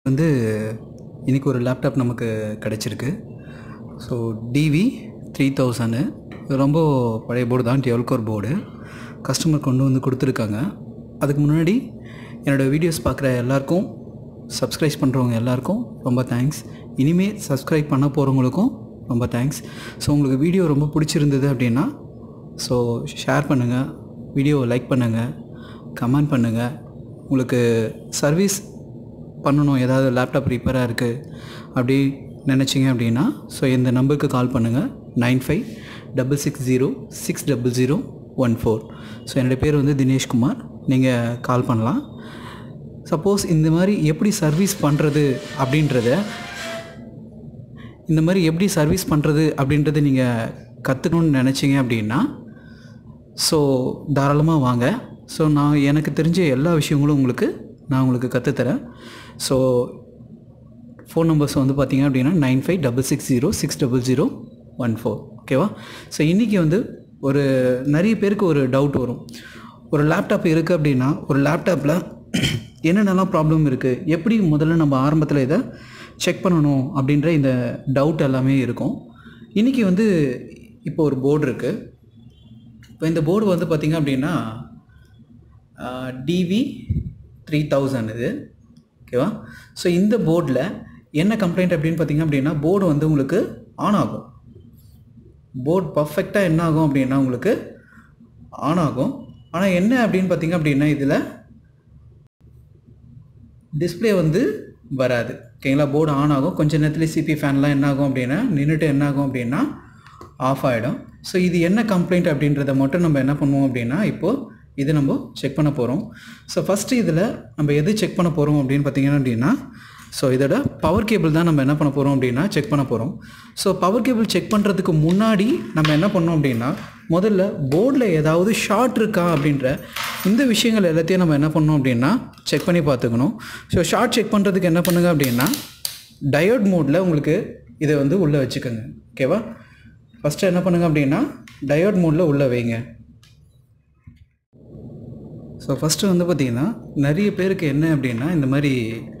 வந்து இன்றைக்கி ஒரு லேப்டாப் நமக்கு கிடச்சிருக்கு ஸோ டிவி த்ரீ தௌசண்டு ரொம்ப பழைய போர்டு தான் டெவல்கோர் போர்டு கஸ்டமர் கொண்டு வந்து கொடுத்துருக்காங்க அதுக்கு முன்னாடி என்னோடய வீடியோஸ் பார்க்குற எல்லாருக்கும் சப்ஸ்கிரைப் பண்ணுறவங்க எல்லாருக்கும் ரொம்ப தேங்க்ஸ் இனிமேல் சப்ஸ்கிரைப் பண்ண போகிறவங்களுக்கும் ரொம்ப தேங்க்ஸ் ஸோ உங்களுக்கு வீடியோ ரொம்ப பிடிச்சிருந்தது அப்படின்னா ஸோ ஷேர் பண்ணுங்கள் வீடியோவை லைக் பண்ணுங்கள் கமெண்ட் பண்ணுங்கள் உங்களுக்கு சர்வீஸ் பண்ணணும் ஏதாவது லேப்டாப் ரிப்பேராக இருக்குது அப்படி நினச்சிங்க அப்படின்னா ஸோ இந்த நம்பருக்கு கால் பண்ணுங்கள் nine five double six zero six double zero one four so என்னுடைய பேர் வந்து தினேஷ்குமார் நீங்கள் கால் பண்ணலாம் சப்போஸ் இந்த மாதிரி எப்படி சர்வீஸ் பண்ணுறது அப்படின்றத இந்த மாதிரி எப்படி சர்வீஸ் பண்ணுறது அப்படின்றத நீங்கள் கற்றுக்கணுன்னு நினச்சிங்க அப்படின்னா ஸோ தாராளமாக வாங்க ஸோ நான் எனக்கு தெரிஞ்ச எல்லா விஷயங்களும் உங்களுக்கு நான் உங்களுக்கு கற்றுத்தரேன் ஸோ ஃபோன் நம்பர்ஸ் வந்து பார்த்தீங்க அப்படின்னா nine five double six zero six double zero one four ஓகேவா ஸோ இன்றைக்கி வந்து ஒரு நிறைய பேருக்கு ஒரு டவுட் வரும் ஒரு லேப்டாப் இருக்குது அப்படின்னா ஒரு லேப்டாப்பில் என்னென்னலாம் ப்ராப்ளம் இருக்குது எப்படி முதல்ல நம்ம ஆரம்பத்தில் இதை செக் பண்ணணும் அப்படின்ற இந்த டவுட் எல்லாமே இருக்கும் இன்றைக்கி வந்து இப்போ ஒரு போர்டு இருக்குது இப்போ இந்த போர்டு வந்து பார்த்திங்க அப்படின்னா டிவி த்ரீ தௌசண்ட் இது ஓகேவா ஸோ இந்த போர்டில் என்ன கம்ப்ளைண்ட் அப்படின்னு பார்த்தீங்க அப்படின்னா போர்டு வந்து உங்களுக்கு ஆன் ஆகும் போர்டு பர்ஃபெக்டாக என்ன ஆகும் அப்படின்னா உங்களுக்கு ஆன் ஆகும் ஆனால் என்ன அப்படின்னு பார்த்தீங்க அப்படின்னா இதில் டிஸ்பிளே வந்து வராது ஓகேங்களா போர்டு ஆன் ஆகும் கொஞ்ச நேரத்துலேயே சிபி ஃபேன்லாம் என்ன ஆகும் அப்படின்னா நின்றுட்டு என்ன ஆகும் அப்படின்னா ஆஃப் ஆகிடும் ஸோ இது என்ன கம்ப்ளைண்ட் அப்படின்றத மட்டும் நம்ம என்ன பண்ணுவோம் அப்படின்னா இப்போது இது நம்ம செக் பண்ண போகிறோம் ஸோ ஃபஸ்ட்டு இதில் நம்ம எது செக் பண்ண போகிறோம் அப்படின்னு பார்த்தீங்கன்னா அப்படின்னா ஸோ இதோட பவர் கேபிள் தான் நம்ம என்ன பண்ண போகிறோம் அப்படின்னா செக் பண்ண போகிறோம் ஸோ பவர் கேபிள் செக் பண்ணுறதுக்கு முன்னாடி நம்ம என்ன பண்ணோம் அப்படின்னா முதல்ல போர்டில் ஏதாவது ஷார்ட் இருக்கா அப்படின்ற இந்த விஷயங்கள் எல்லாத்தையும் நம்ம என்ன பண்ணோம் அப்படின்னா செக் பண்ணி பார்த்துக்கணும் ஸோ ஷார்ட் செக் பண்ணுறதுக்கு என்ன பண்ணுங்க அப்படின்னா டயோட் மோடில் உங்களுக்கு இதை வந்து உள்ளே வச்சுக்கோங்க ஓகேவா ஃபஸ்ட்டு என்ன பண்ணுங்க அப்படின்னா டயோட் மோடில் உள்ளே வைங்க ஸோ ஃபஸ்ட்டு வந்து பார்த்திங்கன்னா நிறைய பேருக்கு என்ன அப்படின்னா இந்த மாதிரி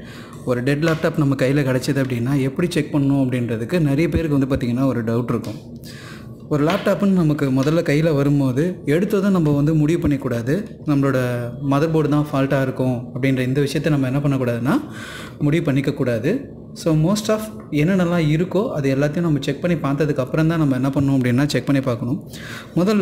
ஒரு டெட் லேப்டாப் நம்ம கையில் கிடச்சிது அப்படின்னா எப்படி செக் பண்ணணும் அப்படின்றதுக்கு நிறைய பேருக்கு வந்து பார்த்திங்கன்னா ஒரு டவுட் இருக்கும் ஒரு லேப்டாப்புன்னு நமக்கு முதல்ல கையில் வரும்போது எடுத்ததும் நம்ம வந்து முடிவு பண்ணிக்கூடாது நம்மளோட மதர் போர்டு தான் ஃபால்ட்டாக இருக்கும் அப்படின்ற இந்த விஷயத்தை நம்ம என்ன பண்ணக்கூடாதுன்னா முடிவு பண்ணிக்கக்கூடாது ஸோ மோஸ்ட் ஆஃப் என்னென்னலாம் இருக்கோ அது எல்லாத்தையும் நம்ம செக் பண்ணி பார்த்ததுக்கு அப்புறம் தான் நம்ம என்ன பண்ணணும் அப்படின்னா செக் பண்ணி பார்க்கணும் முதல்ல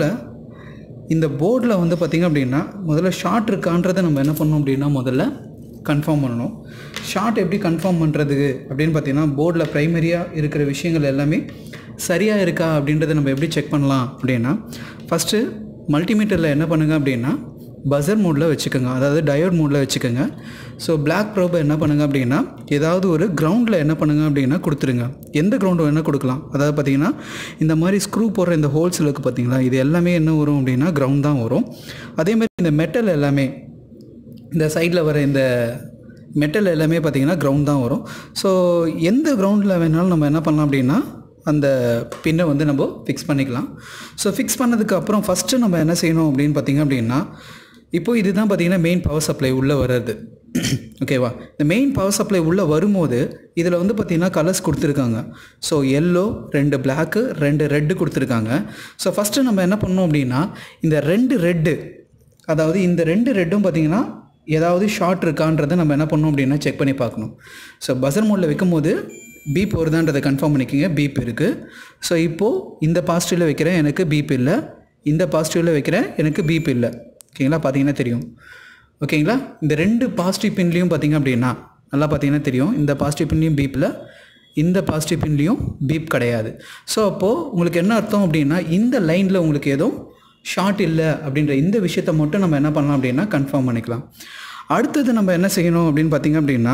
இந்த போர்டில் வந்து பார்த்திங்க அப்படின்னா முதல்ல ஷார்ட் இருக்கான்றதை நம்ம என்ன பண்ணணும் அப்படின்னா முதல்ல கன்ஃபார்ம் பண்ணணும் ஷார்ட் எப்படி கன்ஃபார்ம் பண்ணுறதுக்கு அப்படின்னு பார்த்தீங்கன்னா போர்டில் ப்ரைமரியாக இருக்கிற விஷயங்கள் எல்லாமே சரியாக இருக்கா அப்படின்றத நம்ம எப்படி செக் பண்ணலாம் அப்படின்னா ஃபஸ்ட்டு மல்டிமீட்டரில் என்ன பண்ணுங்கள் அப்படின்னா பஸர் மோடில் வச்சுக்கோங்க அதாவது டயோட் மோடில் வச்சுக்கோங்க ஸோ பிளாக் ப்ரோபை என்ன பண்ணுங்கள் அப்படின்னா ஏதாவது ஒரு கிரவுண்டில் என்ன பண்ணுங்கள் அப்படின்னா கொடுத்துருங்க எந்த கிரவுண்டு வேணால் கொடுக்கலாம் அதாவது பார்த்தீங்கன்னா இந்த மாதிரி ஸ்க்ரூ போடுற இந்த ஹோல்ஸ் இருக்குது பார்த்தீங்களா இது எல்லாமே என்ன வரும் அப்படின்னா கிரவுண்ட் தான் வரும் அதேமாதிரி இந்த மெட்டல் எல்லாமே இந்த சைடில் வர இந்த மெட்டல் எல்லாமே பார்த்திங்கன்னா கிரவுண்ட் தான் வரும் ஸோ எந்த கிரவுண்டில் வேணாலும் நம்ம என்ன பண்ணலாம் அப்படின்னா அந்த பின்னை வந்து நம்ம ஃபிக்ஸ் பண்ணிக்கலாம் ஸோ ஃபிக்ஸ் பண்ணதுக்கு அப்புறம் ஃபஸ்ட்டு நம்ம என்ன செய்யணும் அப்படின்னு பார்த்திங்க அப்படின்னா இப்போது இதுதான் பார்த்திங்கன்னா மெயின் பவர் சப்ளை உள்ளே வர்றது ஓகேவா இந்த மெயின் பவர் சப்ளை உள்ளே வரும்போது இதில் வந்து பார்த்திங்கன்னா கலர்ஸ் கொடுத்துருக்காங்க ஸோ எல்லோ ரெண்டு பிளாக்கு ரெண்டு ரெட்டு கொடுத்துருக்காங்க ஸோ ஃபஸ்ட்டு நம்ம என்ன பண்ணோம் அப்படின்னா இந்த ரெண்டு ரெட்டு அதாவது இந்த ரெண்டு ரெட்டும் பார்த்திங்கன்னா ஏதாவது ஷார்ட் இருக்கான்றதை நம்ம என்ன பண்ணோம் அப்படின்னா செக் பண்ணி பார்க்கணும் ஸோ பசர் மோடில் வைக்கும்போது பீப் வருதான்றதை கன்ஃபார்ம் பண்ணிக்கோங்க பீப் இருக்குது ஸோ இப்போது இந்த பாசிட்டிவில் வைக்கிறேன் எனக்கு பீப் இல்லை இந்த பாசிட்டிவில் வைக்கிறேன் எனக்கு பீப் இல்லை ஓகேங்களா பார்த்தீங்கன்னா தெரியும் ஓகேங்களா இந்த ரெண்டு பாசிட்டிவ் பின்லேயும் பார்த்தீங்க அப்படின்னா நல்லா பார்த்தீங்கன்னா தெரியும் இந்த பாசிட்டிவ் பின்லேயும் பீப்பில் இந்த பாசிட்டிவ் பின்லேயும் பீப் கிடையாது ஸோ அப்போது உங்களுக்கு என்ன அர்த்தம் அப்படின்னா இந்த லைனில் உங்களுக்கு எதுவும் ஷார்ட் இல்லை அப்படின்ற இந்த விஷயத்த மட்டும் நம்ம என்ன பண்ணலாம் அப்படின்னா கன்ஃபார்ம் பண்ணிக்கலாம் அடுத்தது நம்ம என்ன செய்யணும் அப்படின்னு பார்த்திங்க அப்படின்னா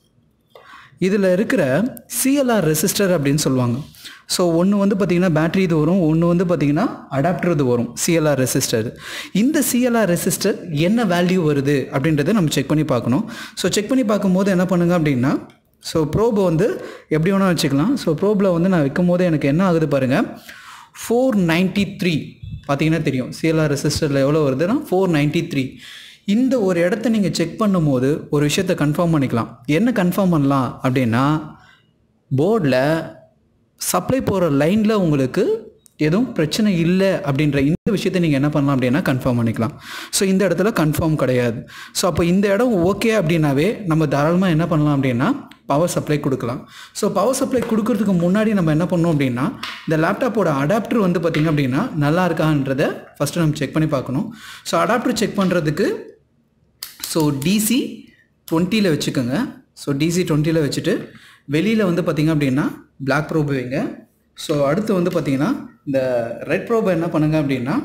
இதில் இருக்கிற சிஎல்ஆர் ரெசிஸ்டர் அப்படின்னு சொல்லுவாங்க ஸோ ஒன்று வந்து பார்த்திங்கன்னா பேட்ரி இது வரும் ஒன்று வந்து பார்த்திங்கன்னா அடாப்டர் இது வரும் சிஎல்ஆர் ரெசிஸ்டர் இந்த சிஎல்ஆர் ரெசிஸ்டர் என்ன வேல்யூ வருது அப்படின்றத நம்ம செக் பண்ணி பார்க்கணும் ஸோ செக் பண்ணி பார்க்கும்போது என்ன பண்ணுங்க அப்படின்னா ஸோ ப்ரோபை வந்து எப்படி வேணால் வச்சுக்கலாம் ஸோ ப்ரோபில் வந்து நான் வைக்கும் போது எனக்கு என்ன ஆகுது பாருங்கள் ஃபோர் நைன்ட்டி த்ரீ பார்த்தீங்கன்னா தெரியும் சிஎல்ஆர் ரெசிஸ்டரில் எவ்வளோ வருதுன்னா ஃபோர் நைன்ட்டி த்ரீ இந்த ஒரு இடத்த நீங்கள் செக் பண்ணும்போது ஒரு விஷயத்தை கன்ஃபார்ம் பண்ணிக்கலாம் என்ன கன்ஃபார்ம் பண்ணலாம் அப்படின்னா போர்டில் சப்ளை போகிற லைனில் உங்களுக்கு எதுவும் பிரச்சனை இல்லை அப்படின்ற இந்த விஷயத்தை நீங்கள் என்ன பண்ணலாம் அப்படின்னா கன்ஃபார்ம் பண்ணிக்கலாம் ஸோ இந்த இடத்துல கன்ஃபார்ம் கிடையாது ஸோ அப்போ இந்த இடம் ஓகே அப்படின்னாவே நம்ம தாராளமாக என்ன பண்ணலாம் அப்படின்னா பவர் சப்ளை கொடுக்கலாம் ஸோ பவர் சப்ளை கொடுக்கறதுக்கு முன்னாடி நம்ம என்ன பண்ணோம் அப்படின்னா இந்த லேப்டாப்போட அடாப்டர் வந்து பார்த்திங்க அப்படின்னா நல்லா இருக்கான்றதை ஃபஸ்ட்டு நம்ம செக் பண்ணி பார்க்கணும் ஸோ அடாப்டர் செக் பண்ணுறதுக்கு ஸோ டிசி டுவெண்ட்டியில் வச்சுக்கோங்க ஸோ டிசி டுவெண்ட்டியில் வச்சுட்டு வெளியில் வந்து பார்த்திங்க அப்படின்னா பிளாக் ப்ரோப் வைங்க ஸோ அடுத்து வந்து பார்த்திங்கன்னா இந்த ரெட் ப்ரோபை என்ன பண்ணுங்க அப்படின்னா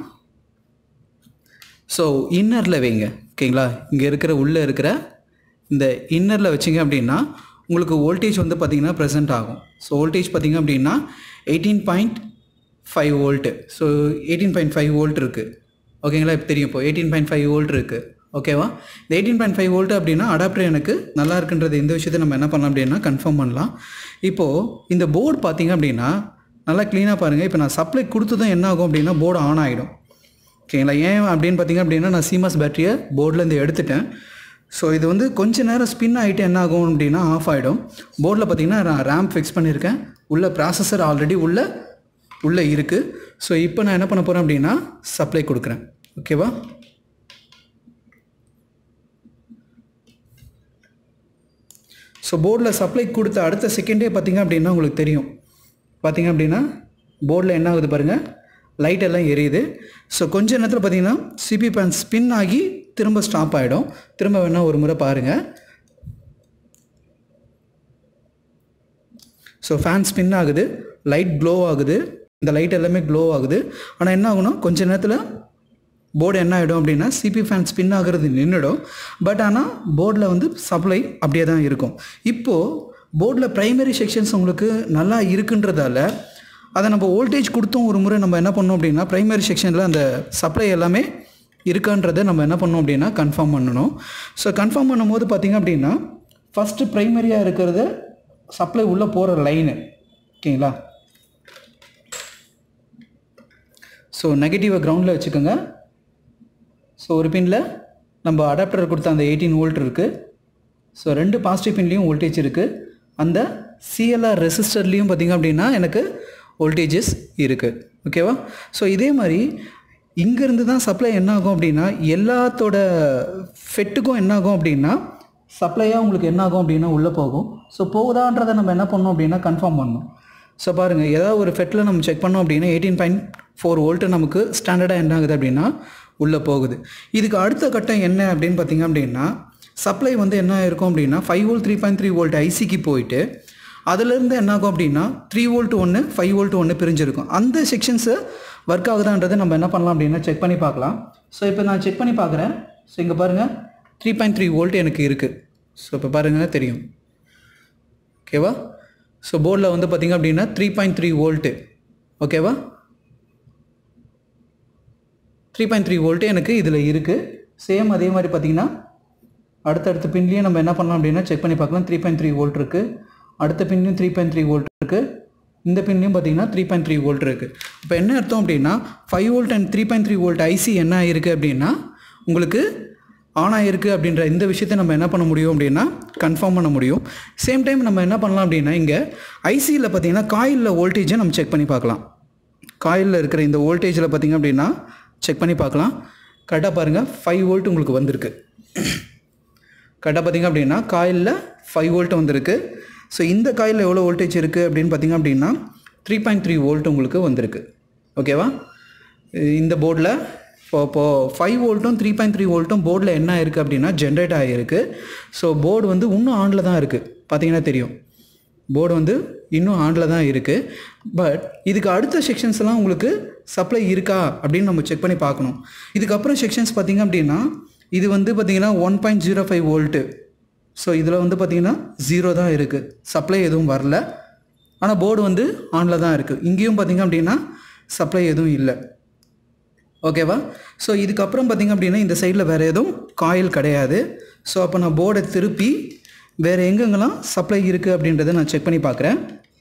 ஸோ இன்னரில் வைங்க ஓகேங்களா இங்கே இருக்கிற உள்ளே இருக்கிற இந்த இன்னரில் வச்சிங்க அப்படின்னா உங்களுக்கு வோல்டேஜ் வந்து பார்த்திங்கன்னா ப்ரெசென்ட் ஆகும் ஸோ வோல்டேஜ் பார்த்திங்க அப்படின்னா eighteen point five volt so eighteen point five volt இருக்குது ஓகேங்களா இப்போ தெரியும் இப்போ எயிட்டீன் பாயிண்ட் ஃபைவ் வோல்ட் இருக்குது ஓகேவா இந்த எயிட்டீன் பாயிண்ட் ஃபைவ் வோல்ட் அப்படின்னா அடாப்டர் எனக்கு நல்லா இருக்குன்றது இந்த விஷயத்தை நம்ம என்ன பண்ணலாம் அப்படின்னா கன்ஃபார்ம் பண்ணலாம் இப்போது இந்த போர்டு பார்த்தீங்க அப்படின்னா நல்லா க்ளீனாக பாருங்கள் இப்போ நான் சப்ளை கொடுத்து தான் என்ன ஆகும் அப்படின்னா போர்டு ஆன் ஆகிடும் ஓகேங்களா ஏன் அப்படின்னு பார்த்தீங்க அப்படின்னா நான் சிமாஸ் பேட்டரியை போர்ட்லேருந்து எடுத்துட்டேன் ஸோ இது வந்து கொஞ்ச நேரம் ஸ்பின் ஆகிட்டு என்ன ஆகும் அப்படின்னா ஆஃப் ஆகிடும் போர்டில் பார்த்தீங்கன்னா நான் ரேம் ஃபிக்ஸ் பண்ணியிருக்கேன் உள்ள ப்ராசஸர் ஆல்ரெடி உள்ள உள்ளே இருக்குது ஸோ இப்போ நான் என்ன பண்ண போகிறேன் அப்படின்னா சப்ளை கொடுக்குறேன் ஓகேவா ஸோ போர்டில் சப்ளை கொடுத்த அடுத்த செகண்டே பார்த்தீங்க அப்படின்னா உங்களுக்கு தெரியும் பார்த்தீங்க அப்படின்னா போர்டில் என்ன ஆகுது பாருங்கள் லைட் எல்லாம் எரியுது ஸோ கொஞ்ச நேரத்தில் பார்த்தீங்கன்னா சிபி பேன் ஸ்பின் ஆகி திரும்ப ஸ்டாப் ஆகிடும் திரும்ப வேணால் ஒரு முறை பாருங்கள் ஸோ ஃபேன் ஸ்பின் ஆகுது லைட் க்ளோ ஆகுது இந்த லைட் எல்லாமே க்ளோ ஆகுது ஆனால் என்ன ஆகுனா கொஞ்ச நேரத்தில் போர்டு என்ன ஆகிடும் அப்படின்னா சிபி ஃபேன் ஸ்பின் ஆகிறது நின்றுடும் பட் ஆனால் போர்டில் வந்து சப்ளை அப்படியே தான் இருக்கும் இப்போது போர்டில் ப்ரைமரி செக்ஷன்ஸ் உங்களுக்கு நல்லா இருக்குன்றதால அதை நம்ம வோல்டேஜ் கொடுத்தோம் ஒரு முறை நம்ம என்ன பண்ணோம் அப்படின்னா ப்ரைமரி செக்ஷனில் அந்த சப்ளை எல்லாமே இருக்கான்றதை நம்ம என்ன பண்ணோம் அப்படின்னா கன்ஃபார்ம் பண்ணணும் ஸோ கன்ஃபார்ம் பண்ணும்போது பார்த்திங்க அப்படின்னா ஃபஸ்ட்டு ப்ரைமரியாக இருக்கிறது சப்ளை உள்ளே போகிற லைனு ஓகேங்களா ஸோ நெகட்டிவை கிரவுண்டில் வச்சுக்கோங்க ஸோ ஒரு பின்னில் நம்ம அடாப்டர் கொடுத்த அந்த எயிட்டீன் வோல்ட் இருக்குது ஸோ ரெண்டு பாசிட்டிவ் பின்லேயும் வோல்டேஜ் இருக்குது அந்த சிஎல்ஆர் ரெசிஸ்டர்லேயும் பார்த்திங்க அப்படின்னா எனக்கு வோல்டேஜஸ் இருக்குது ஓகேவா ஸோ இதே மாதிரி இங்கேருந்து தான் சப்ளை என்ன ஆகும் அப்படின்னா எல்லாத்தோட ஃபெட்டுக்கும் என்ன ஆகும் அப்படின்னா சப்ளையாக உங்களுக்கு என்ன ஆகும் அப்படின்னா உள்ளே போகும் ஸோ போகுதான்றதை நம்ம என்ன பண்ணோம் அப்படின்னா கன்ஃபார்ம் பண்ணணும் ஸோ பாருங்கள் ஏதாவது ஒரு ஃபெட்டில் நம்ம செக் பண்ணோம் அப்படின்னா எயிட்டீன் பாயிண்ட் ஃபோர் வோல்ட்டு நமக்கு ஸ்டாண்டர்டாக என்ன ஆகுது அப்படின்னா உள்ளே போகுது இதுக்கு அடுத்த கட்டம் என்ன அப்படின்னு பார்த்தீங்க அப்படின்னா சப்ளை வந்து என்ன இருக்கும் அப்படின்னா five volt three point three volt ஐசிக்கு போயிட்டு அதுலேருந்து என்ன ஆகும் அப்படின்னா த்ரீ வோல்ட் ஒன்று ஃபைவ் வோல்ட் ஒன்று பிரிஞ்சிருக்கும் அந்த செக்ஷன்ஸை ஒர்க் ஆகுதான்றதை நம்ம என்ன பண்ணலாம் அப்படின்னா செக் பண்ணி பார்க்கலாம் ஸோ இப்போ நான் செக் பண்ணி பார்க்குறேன் ஸோ இங்கே பாருங்கள் த்ரீ பாயிண்ட் த்ரீ வோல்ட் எனக்கு இருக்குது ஸோ இப்போ பாருங்கள் தெரியும் ஓகேவா ஸோ போர்டில் வந்து பார்த்திங்க அப்படின்னா த்ரீ பாயிண்ட் த்ரீ வோல்ட்டு ஓகேவா த்ரீ பாயிண்ட் த்ரீ வோல்ட்டு எனக்கு இதில் இருக்குது சேம் அதே மாதிரி பார்த்திங்கன்னா அடுத்தடுத்த பின்லேயும் நம்ம என்ன பண்ணலாம் அப்படின்னா செக் பண்ணி பார்க்கலாம் த்ரீ பாயிண்ட் த்ரீ வோல்ட் இருக்குது அடுத்த பின்லையும் த்ரீ பாயிண்ட் த்ரீ வோல்ட் இருக்குது இந்த பின்லையும் பார்த்தீங்கன்னா த்ரீ பாயிண்ட் த்ரீ வோல்ட் இருக்குது இப்போ என்ன அர்த்தம் அப்படின்னா five volt and three point three volt IC என்ன ஆயிருக்கு அப்படின்னா உங்களுக்கு ஆன் ஆகிருக்கு அப்படின்ற இந்த விஷயத்தை நம்ம என்ன பண்ண முடியும் அப்படின்னா கன்ஃபார்ம் பண்ண முடியும் சேம் டைம் நம்ம என்ன பண்ணலாம் அப்படின்னா இங்கே ஐசியில் பார்த்தீங்கன்னா காயிலில் வோல்டேஜை நம்ம செக் பண்ணி பார்க்கலாம் காயிலில் இருக்கிற இந்த வோல்டேஜில் பார்த்தீங்க அப்படின்னா செக் பண்ணி பார்க்கலாம் கரெக்டாக பாருங்கள் ஃபைவ் வோல்ட் உங்களுக்கு வந்திருக்கு கரெக்டாக பார்த்தீங்க அப்படின்னா காயிலில் ஃபைவ் வோல்ட் வந்திருக்கு ஸோ இந்த காயிலில் எவ்வளோ வோல்டேஜ் இருக்குது அப்படின்னு பார்த்தீங்க அப்படின்னா த்ரீ பாயிண்ட் த்ரீ வோல்ட் உங்களுக்கு வந்திருக்கு ஓகேவா இந்த போர்டில் இப்போ இப்போது ஃபைவ் வோல்ட்டும் த்ரீ பாயிண்ட் த்ரீ வோல்ட்டும் போர்டில் என்ன இருக்குது அப்படின்னா ஜென்ரேட் ஆகிருக்கு ஸோ போர்டு வந்து இன்னும் ஆனில் தான் இருக்குது பார்த்தீங்கன்னா தெரியும் போர்டு வந்து இன்னும் ஆனில் தான் இருக்குது பட் இதுக்கு அடுத்த செக்ஷன்ஸ்லாம் உங்களுக்கு சப்ளை இருக்கா அப்படின்னு நம்ம செக் பண்ணி பார்க்கணும் இதுக்கப்புறம் செக்ஷன்ஸ் பார்த்திங்க அப்படின்னா இது வந்து பார்த்திங்கன்னா one point zero five volt so இதில் வந்து பார்த்திங்கன்னா ஜீரோ தான் இருக்குது சப்ளை எதுவும் வரல ஆனால் போர்டு வந்து ஆனில் தான் இருக்குது இங்கேயும் பார்த்திங்க அப்படின்னா சப்ளை எதுவும் இல்லை ஓகேவா ஸோ இதுக்கப்புறம் பார்த்திங்க அப்படின்னா இந்த சைடில் வேறு எதுவும் காயில் கிடையாது ஸோ அப்போ நான் போர்டை திருப்பி வேறு எங்கெங்கெல்லாம் சப்ளை இருக்குது அப்படின்றத நான் செக் பண்ணி பார்க்குறேன்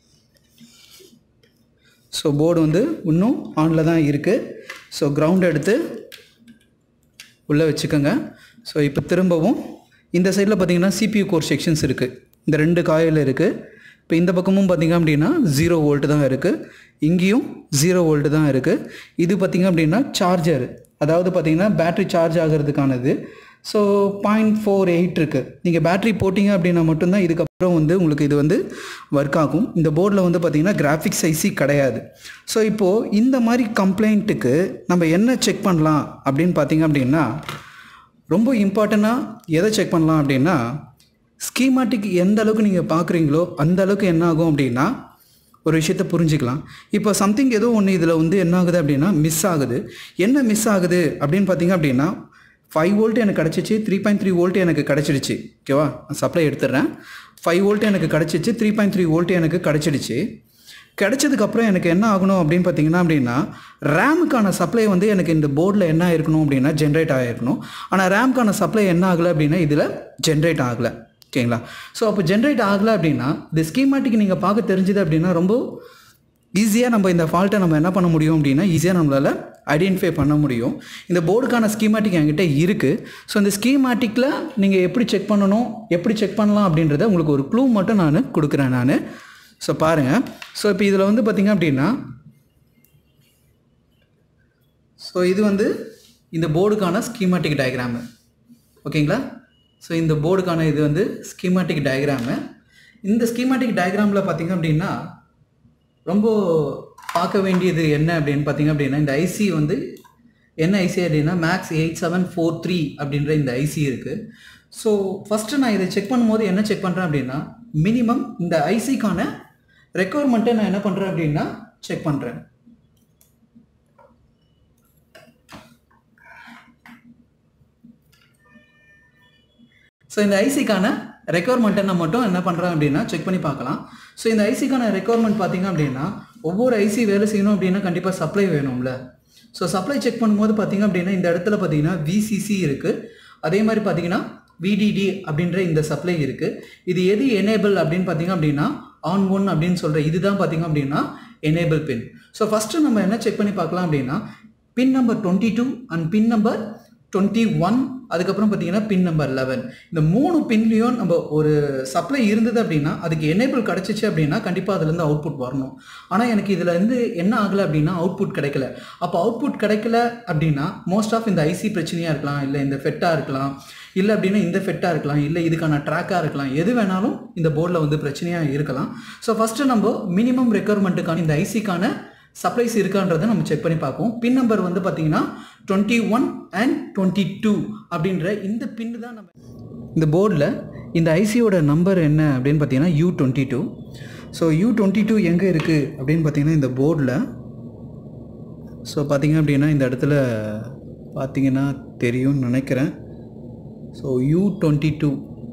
ஸோ போர்டு வந்து இன்னும் ஆனில் தான் இருக்குது ஸோ கிரவுண்ட் எடுத்து உள்ளே வச்சுக்கோங்க ஸோ இப்போ திரும்பவும் இந்த சைடில் பார்த்தீங்கன்னா சிபியூ கோர் செக்ஷன்ஸ் இருக்குது இந்த ரெண்டு காயில் இருக்குது இப்போ இந்த பக்கமும் பார்த்திங்க அப்படின்னா ஜீரோ வோல்ட்டு தான் இருக்குது இங்கேயும் ஜீரோ வோல்ட்டு தான் இருக்குது இது பார்த்திங்க அப்படின்னா சார்ஜர் அதாவது பார்த்திங்கன்னா பேட்ரி சார்ஜ் ஆகிறதுக்கானது ஸோ பாயிண்ட் ஃபோர் எயிட் இருக்குது நீங்கள் பேட்ரி போட்டிங்க அப்படின்னா மட்டும்தான் இதுக்கப்புறம் வந்து உங்களுக்கு இது வந்து ஒர்க் ஆகும் இந்த போர்டில் வந்து பார்த்திங்கன்னா கிராஃபிக்ஸ் ஐசி கிடையாது ஸோ இப்போது இந்த மாதிரி கம்ப்ளைண்ட்டுக்கு நம்ம என்ன செக் பண்ணலாம் அப்படின்னு பார்த்திங்க அப்படின்னா ரொம்ப இம்பார்ட்டண்ட்டாக எதை செக் பண்ணலாம் அப்படின்னா ஸ்கீமாட்டிக் எந்த அளவுக்கு நீங்கள் பார்க்குறீங்களோ அந்த அளவுக்கு என்ன ஆகும் அப்படின்னா ஒரு விஷயத்த புரிஞ்சுக்கலாம் இப்போ சம்திங் ஏதோ ஒன்று இதில் வந்து என்ன ஆகுது அப்படின்னா மிஸ் ஆகுது என்ன மிஸ் ஆகுது அப்படின்னு பார்த்தீங்க அப்படின்னா ஃபைவ் வோல்ட் எனக்கு கிடச்சிச்சு த்ரீ பாயிண்ட் த்ரீ வோல்ட் எனக்கு கிடச்சிடுச்சு ஓகேவா சப்ளை எடுத்துடுறேன் ஃபைவ் வோல்ட் எனக்கு கிடச்சிச்சு த்ரீ பாயிண்ட் த்ரீ வோல்ட் எனக்கு கிடச்சிடுச்சு கிடைச்சதுக்கப்புறம் எனக்கு என்ன ஆகணும் அப்படின்னு பார்த்தீங்கன்னா அப்படின்னா ரேமுக்கான சப்ளை வந்து எனக்கு இந்த போர்டில் என்ன இருக்கணும் அப்படின்னா ஜென்ரேட் ஆகிருக்கணும் ஆனால் ரேமுக்கான சப்ளை என்ன ஆகலை அப்படின்னா இதில் ஜென்ரேட் ஆகலை ஓகேங்களா ஸோ அப்போ ஜென்ரேட் ஆகலை அப்படின்னா இந்த ஸ்கீமாட்டிக் நீங்கள் பார்க்க தெரிஞ்சுது அப்படின்னா ரொம்ப ஈஸியாக நம்ம இந்த ஃபால்ட்டை நம்ம என்ன பண்ண முடியும் அப்படின்னா ஈஸியாக நம்மளால் ஐடென்டிஃபை பண்ண முடியும் இந்த போர்டுக்கான ஸ்கீமாட்டிக் என்கிட்ட இருக்குது ஸோ இந்த ஸ்கீமாட்டிக்கில் நீங்கள் எப்படி செக் பண்ணணும் எப்படி செக் பண்ணலாம் அப்படின்றத உங்களுக்கு ஒரு க்ளூ மட்டும் நான் கொடுக்குறேன் நான் ஸோ பாருங்கள் ஸோ இப்போ இதில் வந்து பார்த்திங்க அப்படின்னா ஸோ இது வந்து இந்த போர்டுக்கான ஸ்கீமாட்டிக் டயக்ராமு ஓகேங்களா ஸோ இந்த போர்டுக்கான இது வந்து ஸ்கீமாட்டிக் டயக்ராமு இந்த ஸ்கீமாட்டிக் டயக்ராமில் பார்த்திங்க அப்படின்னா ரொம்ப பார்க்க வேண்டியது என்ன அப்படின்னு பார்த்தீங்க அப்படின்னா இந்த ஐசி வந்து என்ன ஐசி அப்படின்னா MAX eight seven four three அப்படின்ற இந்த ஐசி இருக்குது ஸோ ஃபஸ்ட்டு நான் இதை செக் பண்ணும்போது என்ன செக் பண்ணுறேன் அப்படின்னா மினிமம் இந்த ஐசிக்கான ரெக்குவயர்மெண்ட்டை நான் என்ன பண்ணுறேன் அப்படின்னா செக் பண்ணுறேன் ஸோ இந்த ஐசிக்கான ரெக்குவயர்மெண்ட்டை நான் மட்டும் என்ன பண்ணுறேன் அப்படின்னா செக் பண்ணி பார்க்கலாம் ஸோ இந்த ஐசிக்கான ரெக்குவயர்மெண்ட் பார்த்தீங்க அப்படின்னா ஒவ்வொரு ஐசி வேலை செய்யணும் அப்படின்னா கண்டிப்பாக சப்ளை வேணும்ல ஸோ சப்ளை செக் பண்ணும்போது பார்த்தீங்க அப்படின்னா இந்த இடத்துல பார்த்தீங்கன்னா விசிசி இருக்குது அதே மாதிரி பார்த்தீங்கன்னா விடிடி அப்படின்ற இந்த சப்ளை இருக்குது இது எது எனேபிள் அப்படின்னு பார்த்தீங்க அப்படின்னா ஆன் ஒன் அப்படின்னு சொல்கிற இதுதான் பார்த்தீங்க அப்படின்னா எனேபிள் பின் ஸோ ஃபஸ்ட்டு நம்ம என்ன செக் பண்ணி பார்க்கலாம் அப்படின்னா pin number twenty two and pin number twenty one அதுக்கப்புறம் பார்த்தீங்கன்னா பின் நம்பர் லெவன் இந்த மூணு பின்லேயும் நம்ம ஒரு சப்ளை இருந்தது அப்படின்னா அதுக்கு எனேபிள் கிடச்சிச்சு அப்படின்னா கண்டிப்பாக அதுலேருந்து அவுட்புட் வரணும் ஆனால் எனக்கு இதில் இருந்து என்ன ஆகலை அப்படின்னா அவுட்புட் கிடைக்கல அப்போ அவுட்புட் கிடைக்கல அப்படின்னா மோஸ்ட் ஆஃப் இந்த ஐசி பிரச்சனையாக இருக்கலாம் இல்லை இந்த ஃபெட்டாக இருக்கலாம் இல்லை அப்படின்னா இந்த ஃபெட்டாக இருக்கலாம் இல்லை இதுக்கான ட்ராக்காக இருக்கலாம் எது வேணாலும் இந்த போர்டில் வந்து பிரச்சனையாக இருக்கலாம் ஸோ ஃபஸ்ட்டு நம்ம மினிமம் ரெக்குவயர்மெண்ட்டுக்கான இந்த ஐசிக்கான சப்ளைஸ் இருக்கான்றதை நம்ம செக் பண்ணி பார்ப்போம் பின் நம்பர் வந்து பார்த்தீங்கன்னா twenty one and twenty two அப்படின்ற இந்த பின்னு தான் நம்ம இந்த போர்டில் இந்த ஐசியோட நம்பர் என்ன அப்படின்னு பார்த்தீங்கன்னா U twenty two so U twenty two எங்கே இருக்குது அப்படின்னு பார்த்தீங்கன்னா இந்த போர்டில் ஸோ பார்த்தீங்க அப்படின்னா இந்த இடத்துல பார்த்தீங்கன்னா தெரியும்னு நினைக்கிறேன் ஸோ யூ டுவெண்ட்டி டூ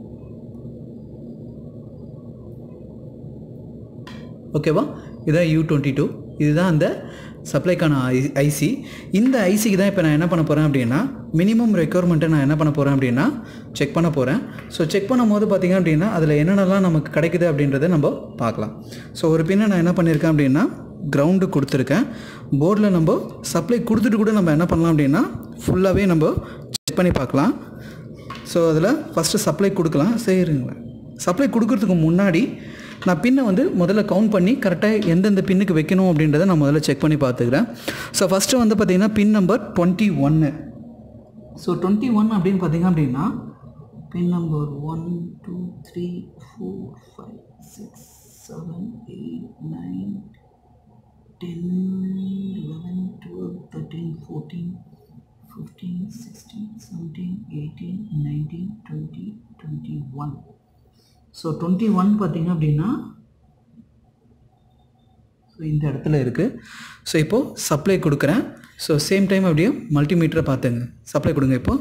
ஓகேவா இதுதான் யூ டுவெண்ட்டி டூ இதுதான் அந்த சப்ளைக்கான ஐ ஐசி இந்த ஐசிக்கு தான் இப்போ நான் என்ன பண்ண போகிறேன் அப்படின்னா மினிமம் ரெக்குவயர்மெண்ட்டை நான் என்ன பண்ண போகிறேன் அப்படின்னா செக் பண்ண போகிறேன் ஸோ செக் பண்ணும்போது பார்த்திங்க அப்படின்னா அதில் என்னென்னலாம் நமக்கு கிடைக்குது அப்படின்றத நம்ம பார்க்கலாம் ஸோ ஒரு பின்ன நான் என்ன பண்ணியிருக்கேன் அப்படின்னா கிரவுண்டு கொடுத்துருக்கேன் போர்டில் நம்ம சப்ளை கொடுத்துட்டு கூட நம்ம என்ன பண்ணலாம் அப்படின்னா ஃபுல்லாகவே நம்ம செக் பண்ணி பார்க்கலாம் ஸோ அதில் ஃபஸ்ட்டு சப்ளை கொடுக்கலாம் சரிங்களா சப்ளை கொடுக்கறதுக்கு முன்னாடி நான் பின்னை வந்து முதல்ல கவுண்ட் பண்ணி கரெக்டாக எந்தெந்த பின்னுக்கு வைக்கணும் அப்படின்றத நான் முதல்ல செக் பண்ணி பார்த்துக்கிறேன் ஸோ ஃபஸ்ட்டு வந்து பார்த்திங்கன்னா பின் நம்பர் டுவெண்ட்டி ஒன்று ஸோ டுவெண்ட்டி ஒன் அப்படின்னு பார்த்தீங்க அப்படின்னா pin number one two three four five six seven eight nine ten eleven twelve thirteen fourteen fifteen sixteen seventeen eighteen nineteen twenty twenty one so twenty one பார்த்தீங்க அப்படின்னா so இந்த இடத்துல இருக்குது so இப்போது supply கொடுக்குறேன் ஸோ சேம் டைம் அப்படியே மல்டிமீட்டரை பார்த்துங்க supply கொடுங்க இப்போது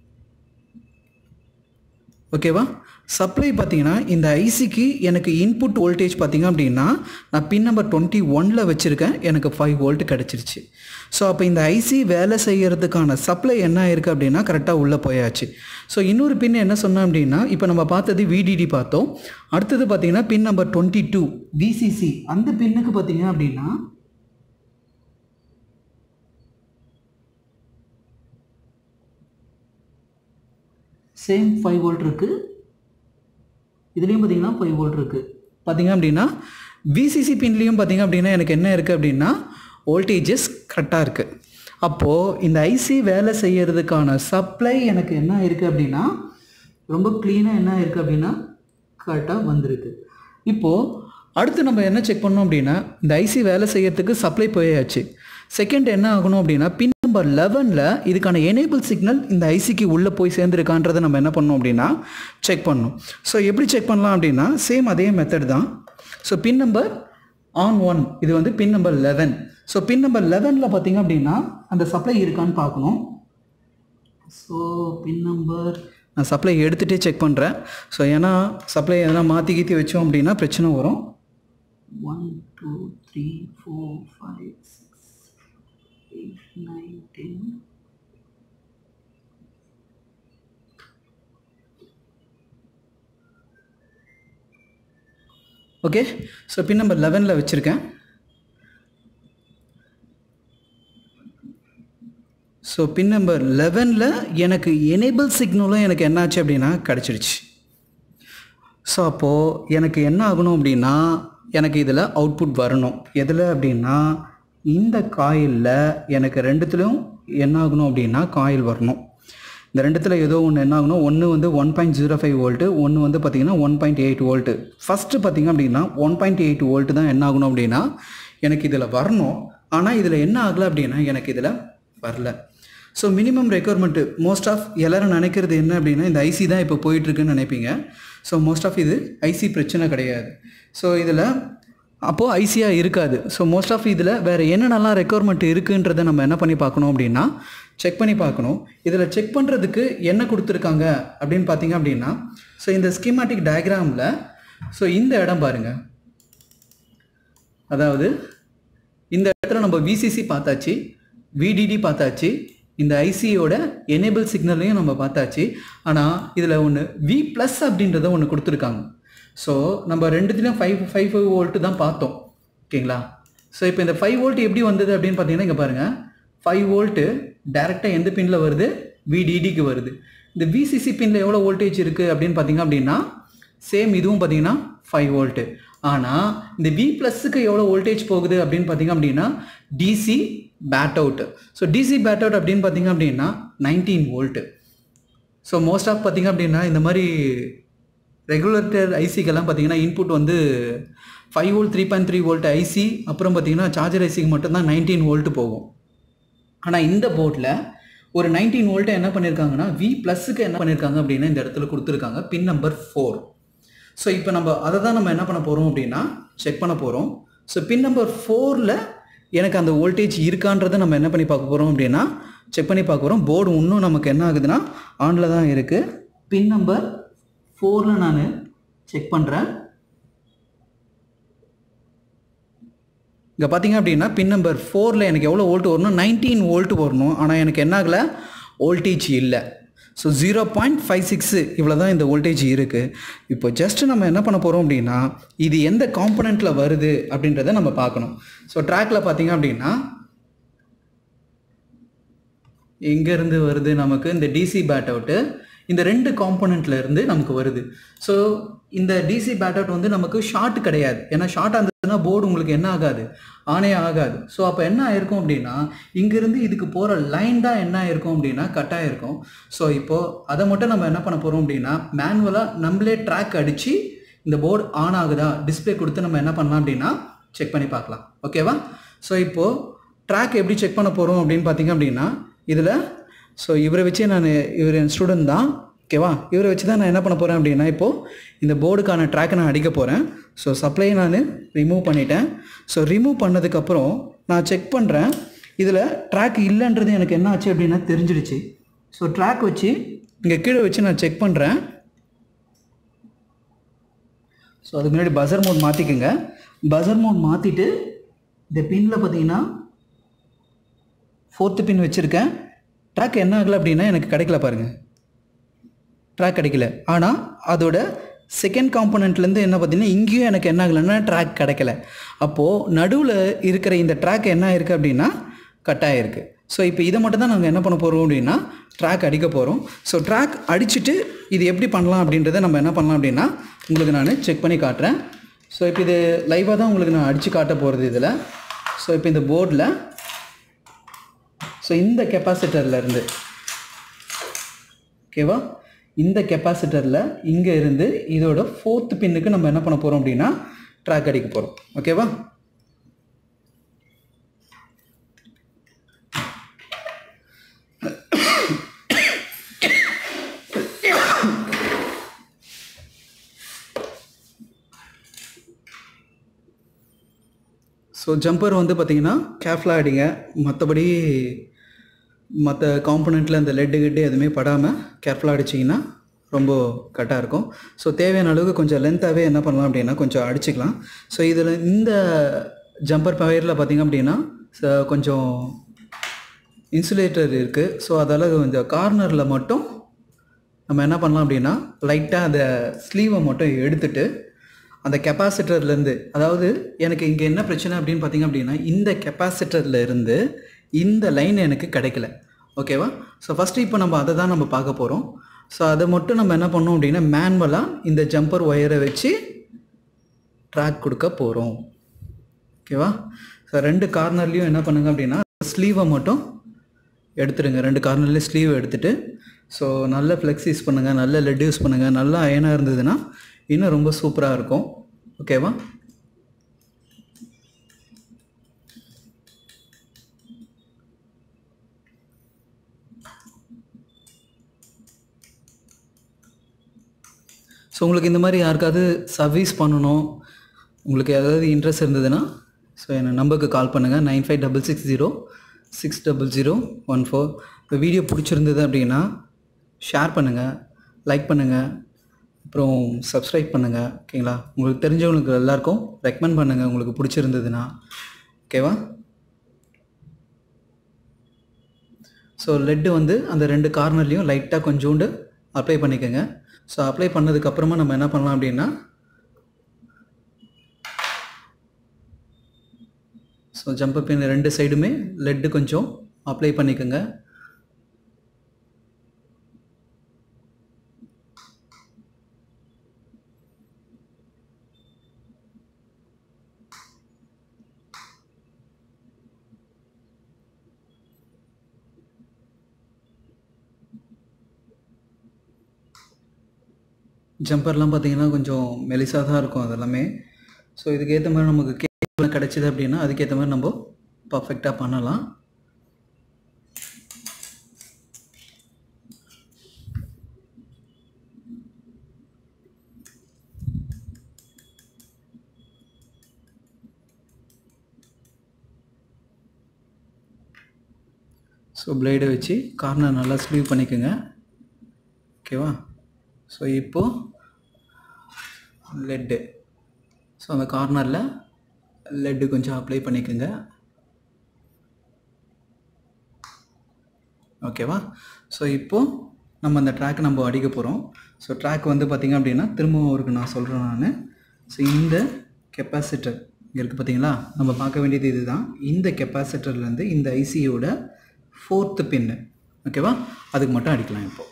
ஓகேவா சப்ளை பார்த்தீங்கன்னா இந்த ஐசிக்கு எனக்கு இன்புட் வோல்டேஜ் பார்த்தீங்க அப்படின்னா நான் பின் நம்பர் டுவெண்ட்டி ஒனில் வச்சுருக்கேன் எனக்கு ஃபைவ் வோல்ட் கிடச்சிருச்சு ஸோ அப்போ இந்த ஐசி வேலை செய்கிறதுக்கான சப்ளை என்ன ஆயிருக்கு அப்படின்னா கரெக்டாக உள்ளே போயாச்சு ஸோ இன்னொரு பின் என்ன சொன்னேன் அப்படின்னா இப்போ நம்ம பார்த்தது விடிடி பார்த்தோம் அடுத்தது பார்த்தீங்கன்னா pin number twenty two VCC அந்த பின்னுக்கு பார்த்தீங்க அப்படின்னா சேம் ஃபைவ் வோல்ட் இருக்குது இதுலேயும் பார்த்தீங்கன்னா ஃபைவ் வோல்ட் இருக்குது பார்த்தீங்க அப்படின்னா விசிசி பின்லேயும் பார்த்தீங்க அப்படின்னா எனக்கு என்ன இருக்குது அப்படின்னா வோல்டேஜஸ் கரெக்டாக இருக்குது அப்போது இந்த ஐசி வேலை செய்யறதுக்கான சப்ளை எனக்கு என்ன இருக்குது அப்படின்னா ரொம்ப க்ளீனாக என்ன இருக்குது அப்படின்னா கரெக்டாக வந்திருக்கு இப்போது அடுத்து நம்ம என்ன செக் பண்ணோம் அப்படின்னா இந்த ஐசி வேலை செய்யறதுக்கு சப்ளை போயாச்சு செகண்ட் என்ன ஆகணும் அப்படின்னா பின் நம்பர் லெவனில் இதுக்கான எனேபிள் சிக்னல் இந்த ஐசிக்கு உள்ளே போய் சேர்ந்துருக்கான்றதை நம்ம என்ன பண்ணோம் அப்படின்னா செக் பண்ணணும் ஸோ எப்படி செக் பண்ணலாம் அப்படின்னா சேம் அதே மெத்தட் தான் so pin number on one இது வந்து pin number eleven so pin number லெவனில் பார்த்தீங்க அப்படின்னா அந்த சப்ளை இருக்கான்னு பார்க்கணும் ஸோ பின் நம்பர் நான் சப்ளை எடுத்துகிட்டே செக் பண்ணுறேன் ஸோ ஏன்னா சப்ளை எதனா மாற்றி கீத்தி வச்சோம் அப்படின்னா பிரச்சனை வரும் one two three four five six eight nine ten okay so pin number லெவனில் வச்சுருக்கேன் ஸோ பின் நம்பர் லெவனில் எனக்கு எனேபிள் சிக்னலும் எனக்கு என்னாச்சு அப்படின்னா கிடச்சிடுச்சு ஸோ அப்போது எனக்கு என்ன ஆகணும் அப்படின்னா எனக்கு இதில் அவுட்புட் வரணும் எதில் அப்படின்னா இந்த காயிலில் எனக்கு ரெண்டுத்துலையும் என்ன ஆகணும் அப்படின்னா காயில் வரணும் இந்த ரெண்டுத்தில் ஏதோ ஒன்று என்ன ஆகணும் ஒன்று வந்து one point zero five volt ஒன்று வந்து பார்த்திங்கன்னா one point eight volt first பார்த்திங்க அப்படின்னா ஒன் பாயிண்ட் எயிட் வோல்ட்டு தான் என்ன ஆகணும் அப்படின்னா எனக்கு இதில் வரணும் ஆனால் இதில் என்ன ஆகலை அப்படின்னா எனக்கு இதில் வரல so minimum requirement most of எல்லோரும் நினைக்கிறது என்ன அப்படின்னா இந்த ஐசி தான் இப்போ போயிட்டுருக்குன்னு நினைப்பீங்க ஸோ மோஸ்ட் ஆஃப் இது ஐசி பிரச்சனை கிடையாது ஸோ இதில் அப்போது ஐசியாக இருக்காது ஸோ மோஸ்ட் ஆஃப் இதில் வேறு என்னென்னலாம் ரெக்குவயர்மெண்ட் இருக்குன்றதை நம்ம என்ன பண்ணி பார்க்கணும் அப்படின்னா செக் பண்ணி பார்க்கணும் இதில் செக் பண்ணுறதுக்கு என்ன கொடுத்துருக்காங்க அப்படின்னு பார்த்தீங்க அப்படின்னா ஸோ இந்த ஸ்கீமாட்டிக் டயக்ராமில் ஸோ இந்த இடம் பாருங்கள் அதாவது இந்த இடத்துல நம்ம விசிசி பார்த்தாச்சு விடிடி பார்த்தாச்சு இந்த ஐசியோட எனேபிள் சிக்னலையும் நம்ம பார்த்தாச்சு ஆனால் இதில் ஒன்று வி ப்ளஸ் அப்படின்றத ஒன்று கொடுத்துருக்காங்க ஸோ நம்ம ரெண்டுத்துலேயும் ஃபைவ் ஃபைவ் ஃபைவ் வோல்ட்டு தான் பார்த்தோம் ஓகேங்களா ஸோ இப்போ இந்த ஃபைவ் வோல்ட் எப்படி வந்தது அப்படின்னு பார்த்தீங்கன்னா இங்கே பாருங்கள் ஃபைவ் வோல்ட்டு டேரெக்டாக எந்த பின்னில் வருது விடிடிக்கு வருது இந்த விசிசி பின்னில் எவ்வளோ வோல்டேஜ் இருக்குது அப்படின்னு பார்த்தீங்க அப்படின்னா சேம் இதுவும் பார்த்தீங்கன்னா ஃபைவ் வோல்ட்டு ஆனால் இந்த வி ப்ளஸுக்கு எவ்வளோ வோல்டேஜ் போகுது அப்படின்னு பார்த்தீங்க அப்படின்னா DC bat out so DC bat out அப்படின்னு பார்த்தீங்க அப்படின்னா nineteen volt so most of பார்த்தீங்க அப்படின்னா இந்த மாதிரி ரெகுலேட்டர் ஐசிக்கெல்லாம் பார்த்தீங்கன்னா இன்புட் வந்து five volt three point three volt IC அப்புறம் பார்த்தீங்கன்னா சார்ஜர் ஐசிக்கு மட்டும்தான் நைன்டீன் வோல்ட்டு போகும் ஆனால் இந்த போர்டில் ஒரு நைன்டீன் வோல்ட்டை என்ன பண்ணியிருக்காங்கன்னா வி ப்ளஸுக்கு என்ன பண்ணியிருக்காங்க அப்படின்னா இந்த இடத்துல கொடுத்துருக்காங்க பின் நம்பர் ஃபோர் ஸோ இப்போ நம்ம அதை தான் நம்ம என்ன பண்ண போகிறோம் அப்படின்னா செக் பண்ண போகிறோம் ஸோ பின் நம்பர் ஃபோரில் எனக்கு அந்த வோல்டேஜ் இருக்கான்றதை நம்ம என்ன பண்ணி பார்க்க போகிறோம் அப்படின்னா செக் பண்ணி பார்க்க போகிறோம் போர்டு இன்னும் நமக்கு என்ன ஆகுதுன்னா ஆனில் தான் இருக்குது பின் நம்பர் ஃபோரில் நான் செக் பண்ணுறேன் இங்கே பார்த்தீங்க அப்படின்னா பின் நம்பர் ஃபோரில் எனக்கு எவ்வளோ வோல்ட் வரணும் நைன்டீன் வோல்ட் வரணும் ஆனால் எனக்கு என்ன ஆகலை வோல்டேஜ் இல்லை so zero point five six இவ்வளோ தான் இந்த வோல்டேஜ் இருக்குது இப்போ ஜஸ்ட் நம்ம என்ன பண்ண போகிறோம் அப்படின்னா இது எந்த காம்பனண்ட்டில் வருது அப்படின்றத நம்ம பார்க்கணும் ஸோ ட்ராக்கில் பார்த்தீங்க அப்படின்னா எங்கேருந்து வருது நமக்கு இந்த டிசி பேட் அவுட்டு இந்த ரெண்டு காம்போனண்ட்ல இருந்து நமக்கு வருது ஸோ இந்த டிசி பேட் அவுட் வந்து நமக்கு ஷார்ட் கிடையாது ஏன்னா ஷார்ட் இருந்ததுன்னா போர்டு உங்களுக்கு என்ன ஆகாது ஆனே ஆகாது ஸோ அப்போ என்ன ஆயிருக்கும் அப்படின்னா இங்கேருந்து இதுக்கு போகிற லைன் தான் என்ன ஆயிருக்கும் அப்படின்னா கட் ஆயிருக்கும் ஸோ இப்போது அதை மட்டும் நம்ம என்ன பண்ண போகிறோம் அப்படின்னா மேனுவலாக நம்மளே ட்ராக் அடித்து இந்த போர்டு ஆன் ஆகுதா டிஸ்பிளே கொடுத்து நம்ம என்ன பண்ணலாம் அப்படின்னா செக் பண்ணி பார்க்கலாம் ஓகேவா ஸோ இப்போது ட்ராக் எப்படி செக் பண்ண போகிறோம் அப்படின்னு பார்த்தீங்க அப்படின்னா இதில் ஸோ இவரை வச்சே நான் இவர் என் ஸ்டூடெண்ட் தான் ஓகேவா இவரை வச்சு தான் நான் என்ன பண்ண போகிறேன் அப்படின்னா இப்போது இந்த போர்டுக்கான ட்ராக்கை நான் அடிக்க போகிறேன் ஸோ சப்ளையை நான் ரிமூவ் பண்ணிட்டேன் ஸோ ரிமூவ் பண்ணதுக்கப்புறம் நான் செக் பண்ணுறேன் இதில் ட்ராக் இல்லைன்றது எனக்கு என்ன ஆச்சு அப்படின்னா தெரிஞ்சிடுச்சு ஸோ ட்ராக் வச்சு இங்கே கீழே வச்சு நான் செக் பண்ணுறேன் ஸோ அதுக்கு முன்னாடி பஸர் மோட் மாற்றிக்கோங்க பஸர் மோட் மாற்றிட்டு இந்த பின்னில் பார்த்தீங்கன்னா ஃபோர்த்து பின் வச்சுருக்கேன் ட்ராக் என்ன ஆகலை அப்படின்னா எனக்கு கிடைக்கல பாருங்கள் ட்ராக் கிடைக்கல ஆனால் அதோட செகண்ட் காம்பனண்ட்லேருந்து என்ன பார்த்தீங்கன்னா இங்கேயும் எனக்கு என்ன ஆகலைன்னா ட்ராக் கிடைக்கல அப்போது நடுவில் இருக்கிற இந்த ட்ராக் என்ன ஆயிருக்கு அப்படின்னா கட் ஆகிருக்கு ஸோ இப்போ இதை மட்டும் தான் நாங்கள் என்ன பண்ண போகிறோம் அப்படின்னா ட்ராக் அடிக்க போகிறோம் ஸோ ட்ராக் அடிச்சுட்டு இது எப்படி பண்ணலாம் அப்படின்றத நம்ம என்ன பண்ணலாம் அப்படின்னா உங்களுக்கு நான் செக் பண்ணி காட்டுறேன் ஸோ இப்போ இது லைவாக தான் உங்களுக்கு நான் அடித்து காட்ட போகிறது இதில் ஸோ இப்போ இந்த போர்டில் ஸோ இந்த கெப்பாசிட்டரில் இருந்து ஓகேவா இந்த கெப்பாசிட்டரில் இங்கே இருந்து இதோட ஃபோர்த் பின்னுக்கு நம்ம என்ன பண்ண போகிறோம் அப்படின்னா ட்ராக் அடிக்க போகிறோம் ஓகேவா ஸோ ஜம்பர் வந்து பார்த்தீங்கன்னா கேர்ஃபுல்லாக அடிங்க மற்றபடி மற்ற காம்பனண்ட்டில் அந்த லெட்டு கிட்டு எதுவுமே படாமல் கேர்ஃபுல்லாக அடிச்சிங்கன்னா ரொம்ப கரெக்டாக இருக்கும் ஸோ தேவையான அளவுக்கு கொஞ்சம் லென்த்தாகவே என்ன பண்ணலாம் அப்படின்னா கொஞ்சம் அடிச்சுக்கலாம் ஸோ இதில் இந்த ஜம்பர் பவரில் பார்த்திங்க அப்படின்னா ச- கொஞ்சம் இன்சுலேட்டர் இருக்குது ஸோ அதால் கொஞ்சம் கார்னரில் மட்டும் நம்ம என்ன பண்ணலாம் அப்படின்னா லைட்டாக அந்த ஸ்லீவை மட்டும் எடுத்துட்டு அந்த கெப்பாசிட்டர்லேருந்து அதாவது எனக்கு இங்கே என்ன பிரச்சனை அப்படின்னு பார்த்தீங்க அப்படின்னா இந்த கெப்பாசிட்டரில் இருந்து இந்த லைன் எனக்கு கிடைக்கல ஓகேவா ஸோ ஃபஸ்ட்டு இப்போ நம்ம அதை தான் நம்ம பார்க்க போகிறோம் ஸோ அதை மட்டும் நம்ம என்ன பண்ணோம் அப்படின்னா மேனுவலாக இந்த ஜம்பர் ஒயரை வச்சு ட்ராக் கொடுக்க போகிறோம் ஓகேவா ஸோ ரெண்டு கார்னர்லேயும் என்ன பண்ணுங்க அப்படின்னா ஸ்லீவை மட்டும் எடுத்துடுங்க ரெண்டு கார்னர்லேயும் ஸ்லீவ் எடுத்துட்டு ஸோ நல்ல ஃப்ளெக்ஸ் யூஸ் பண்ணுங்கள் நல்ல லெட் யூஸ் பண்ணுங்கள் நல்ல அயனாக இருந்ததுன்னா இன்னும் ரொம்ப சூப்பராக இருக்கும் ஓகேவா ஸோ உங்களுக்கு இந்த மாதிரி யாருக்காவது சர்வீஸ் பண்ணணும் உங்களுக்கு ஏதாவது இன்ட்ரெஸ்ட் இருந்ததுன்னா ஸோ என் நம்பருக்கு கால் பண்ணுங்கள் nine five double six zero six double zero one four இந்த வீடியோ பிடிச்சிருந்தது அப்படின்னா ஷேர் பண்ணுங்கள் லைக் பண்ணுங்கள் அப்புறம் சப்ஸ்கிரைப் பண்ணுங்கள் ஓகேங்களா உங்களுக்கு தெரிஞ்சவங்களுக்கு எல்லாருக்கும் ரெக்கமெண்ட் பண்ணுங்கள் உங்களுக்கு பிடிச்சிருந்ததுன்னா ஓகேவா ஸோ லெட்டு வந்து அந்த ரெண்டு கார்னர்லேயும் லைட்டாக கொஞ்சோண்டு அப்ளை பண்ணிக்கோங்க ஸோ அப்ளை பண்ணதுக்கப்புறமா நம்ம என்ன பண்ணலாம் அப்படின்னா ஸோ ஜம்பர் பின் ரெண்டு சைடுமே லெட்டு கொஞ்சம் அப்ளை பண்ணிக்கோங்க ஜம்பர்லாம் பார்த்தீங்கன்னா கொஞ்சம் மெலிசாக தான் இருக்கும் அதெல்லாமே ஸோ இதுக்கேற்ற மாதிரி நமக்கு கேபிள் கிடச்சிது அப்படின்னா அதுக்கேற்ற மாதிரி நம்ம பர்ஃபெக்டாக பண்ணலாம் ஸோ பிளேடை வச்சு கார்னர் நல்லா ஸ்லீவ் பண்ணிக்கோங்க ஓகேவா ஸோ இப்போது லெட்டு ஸோ அந்த கார்னரில் லெட்டு கொஞ்சம் அப்ளை பண்ணிக்கோங்க ஓகேவா ஸோ இப்போது நம்ம அந்த ட்ராக் நம்ம அடிக்க போகிறோம் ஸோ ட்ராக் வந்து பார்த்திங்க அப்படின்னா திரும்பவும் அவருக்கு நான் சொல்கிறேன் நான் ஸோ இந்த கெப்பாசிட்டர் இங்கே இருக்குது பார்த்தீங்களா நம்ம பார்க்க வேண்டியது இதுதான் இந்த கெப்பாசிட்டர்லேருந்து இந்த ஐசியோட ஃபோர்த்து பின்னு ஓகேவா அதுக்கு மட்டும் அடிக்கலாம் இப்போது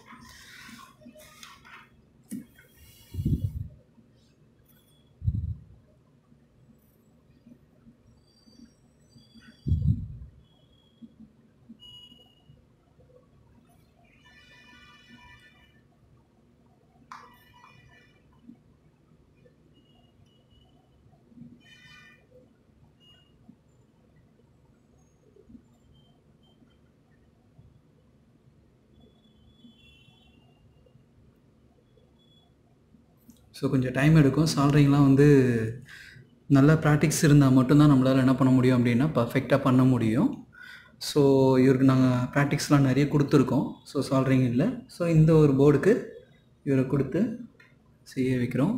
ஸோ கொஞ்சம் டைம் எடுக்கும் சால்ரிங்லாம் வந்து நல்ல ப்ராக்டிக்ஸ் இருந்தால் மட்டும்தான் நம்மளால் என்ன பண்ண முடியும் அப்படின்னா பர்ஃபெக்டாக பண்ண முடியும் ஸோ இவருக்கு நாங்கள் ப்ராக்டிக்ஸ்லாம் நிறைய கொடுத்துருக்கோம் ஸோ சால்ரிங் இல்லை ஸோ இந்த ஒரு போர்டுக்கு இவரை கொடுத்து செய்ய வைக்கிறோம்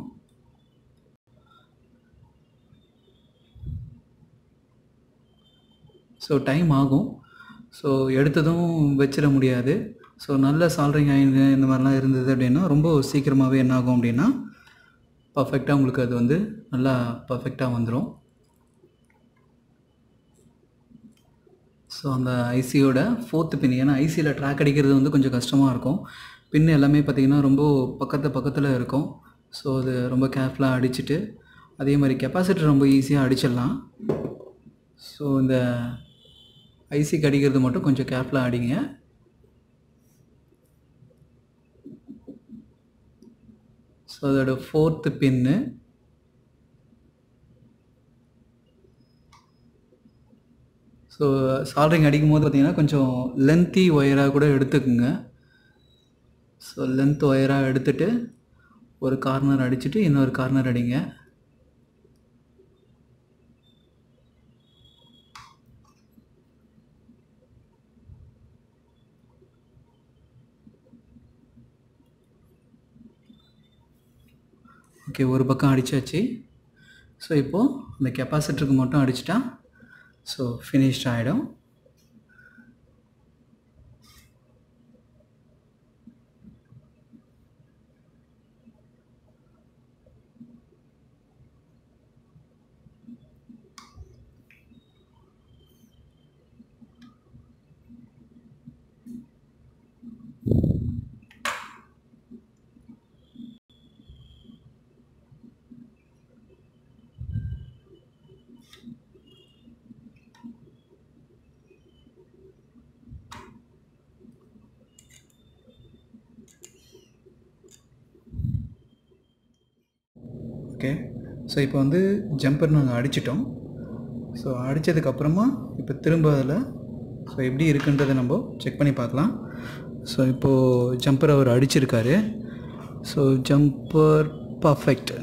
ஸோ டைம் ஆகும் ஸோ எடுத்ததும் வச்சிட முடியாது ஸோ நல்ல சால்ரிங் ஆயிடுங்க இந்த மாதிரிலாம் இருந்தது அப்படின்னா ரொம்ப சீக்கிரமாகவே என்ன ஆகும் அப்படின்னா பர்ஃபெக்டாக உங்களுக்கு அது வந்து நல்லா பர்ஃபெக்டாக வந்துடும் ஸோ அந்த ஐசியோட ஃபோர்த்து பின் ஏன்னா ஐசியில் ட்ராக் அடிக்கிறது வந்து கொஞ்சம் கஷ்டமாக இருக்கும் பின் எல்லாமே பார்த்திங்கன்னா ரொம்ப பக்கத்து பக்கத்தில் இருக்கும் ஸோ அது ரொம்ப கேர்ஃபுல்லாக அடிச்சுட்டு அதே மாதிரி கெப்பாசிட்டர் ரொம்ப ஈஸியாக அடிச்சிடலாம் ஸோ இந்த ஐசிக்கு அடிக்கிறது மட்டும் கொஞ்சம் கேர்ஃபுல்லாக அடிங்க ஸோ அதோட ஃபோர்த்து பின்னு ஸோ சால்ட்ரிங் அடிக்கும் போது பார்த்தீங்கன்னா கொஞ்சம் லென்த்தி ஒயராக கூட எடுத்துக்குங்க ஸோ லென்த் ஒயராக எடுத்துட்டு ஒரு கார்னர் அடிச்சுட்டு இன்னொரு கார்னர் அடிங்க ஓகே ஒரு பக்கம் அடித்தாச்சு ஸோ இப்போது அந்த கெப்பாசிட்டருக்கு மட்டும் அடிச்சிட்டா ஸோ ஃபினிஷ்ட் ஆகிடும் ஓகே ஸோ இப்போ வந்து ஜம்பர் நாங்கள் அடிச்சிட்டோம் ஸோ அடித்ததுக்கப்புறமா இப்போ திரும்ப அதில் ஸோ எப்படி இருக்குன்றதை நம்ம செக் பண்ணி பார்க்கலாம் ஸோ இப்போது ஜம்பர் அவர் அடிச்சிருக்காரு ஸோ ஜம்பர் பர்ஃபெக்ட்